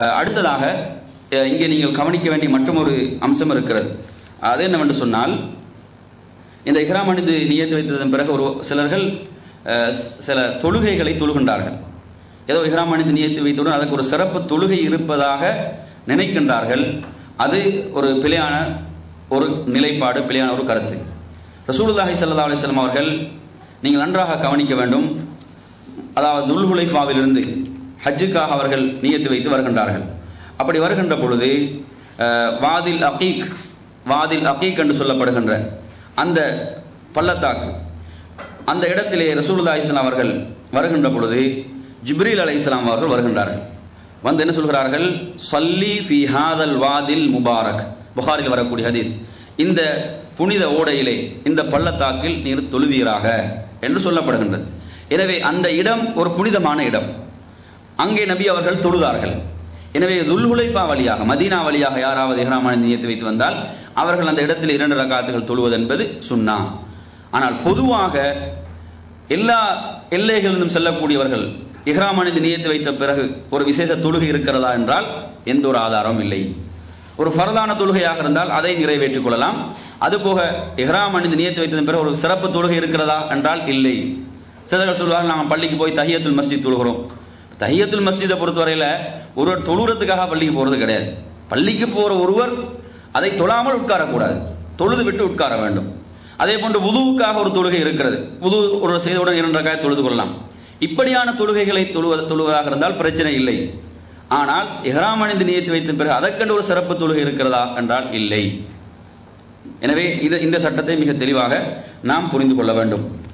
அஹ் அடுத்ததாக அஹ் இங்கே நீங்கள் கவனிக்க வேண்டிய மற்றொரு அம்சம் இருக்கிறது அது என்னவென்று சொன்னால் இந்த இஹ்ராம் அணிந்து நியத்து வைத்ததன் பிறகு ஒரு சிலர்கள் அஹ், சில தொழுகைகளை தொழுகின்றார்கள் ஏதோ இஹ்ராம் அணிந்து நியத்து வைத்தவுடன் அதற்கு ஒரு சிறப்பு தொழுகை இருப்பதாக நினைக்கின்றார்கள் அது ஒரு பிழையான ஒரு நிலைப்பாடு பிழையான ஒரு கருத்து ரசூலுல்லாஹி ஸல்லல்லாஹு அலைஹி வஸல்லம் அவர்கள் நீங்கள் நன்றாக கவனிக்க வேண்டும் அதாவது துல்ஹுலைஃபாவிலிருந்து ஹஜ்ஜுக்காக அவர்கள் நியத்து வைத்து வருகின்றார்கள் அப்படி வருகின்ற பொழுது அஹ், வாதில் அகீக் வாதில் அகீக் என்று சொல்லப்படுகின்ற அந்த பள்ளத்தாக்கு அந்த இடத்திலே ரசூலுல்லாஹி இஸ்லாம் அவர்கள் வருகின்ற பொழுது ஜிப்ரீல் அலை இஸ்லாம் அவர்கள் வருகின்றார்கள் வந்து என்ன சொல்கிறார்கள் சல்லி ஃபி ஹாதல் வாதில் முபாரக் புகாரில் வரக்கூடிய ஹதீஸ் இந்த புனித ஓடையிலே இந்த பள்ளத்தாக்கில் நீர் தொழுவீராக என்று சொல்லப்படுகின்றது எனவே அந்த இடம் ஒரு புனிதமான இடம் அங்கே நபி அவர்கள் தொழுதார்கள் எனவே துல்ஹுலைஃபா வழியாக மதீனா வழியாக யாராவது இஹ்ராமான நியத்து வைத்து வந்தால் அவர்கள் அந்த இடத்தில் இரண்டு ரகாத்துகள் தொழுவது என்பது சுன்னா ஆனால் பொதுவாக எல்லா எல்லைகளிலும் செல்லக்கூடியவர்கள் இஹ்ராம் அணிந்து நியத்து வைத்த பிறகு ஒரு விசேஷ தொழுகை இருக்கிறதா என்றால் எந்த ஒரு ஆதாரமும் இல்லை ஒரு ஃபரதான தொழுகையாக இருந்தால் அதை நிறைவேற்றிக் கொள்ளலாம் அதுபோக இஹ்ராம் அணிந்து நியத்து வைத்ததன் பிறகு ஒரு சிறப்பு தொழுகை இருக்கிறதா என்றால் இல்லை சிலர்கள் சொல்வார்கள் நாங்கள் பள்ளிக்கு போய் தஹியத்துல் மஸ்ஜித் தொழுகிறோம் தஹியத்துல் மஸ்ஜிதை பொறுத்தவரையில் ஒருவர் தொழுறதுக்காக பள்ளிக்கு போகிறது கிடையாது பள்ளிக்கு போகிற ஒருவர் அதை தொழாமல் உட்காரக்கூடாது தொழுது விட்டு உட்கார வேண்டும் அதே போன்று உதுவுக்காக ஒரு தொழுகை இருக்கிறது உது ஒரு செய்தவுடன் இரண்டு ரகாய் தொழுது கொள்ளலாம் இப்படியான தொழுகைகளை தொழுவ தொழுவதாக இருந்தால் பிரச்சனை இல்லை ஆனால் இஹ்ராம் அணிந்து நியத்து வைத்த பிறகு அதற்கென்று ஒரு சிறப்பு தொழுகை இருக்கிறதா என்றால் இல்லை எனவே இது இந்த சட்டத்தை மிக தெளிவாக நாம் புரிந்து கொள்ள வேண்டும்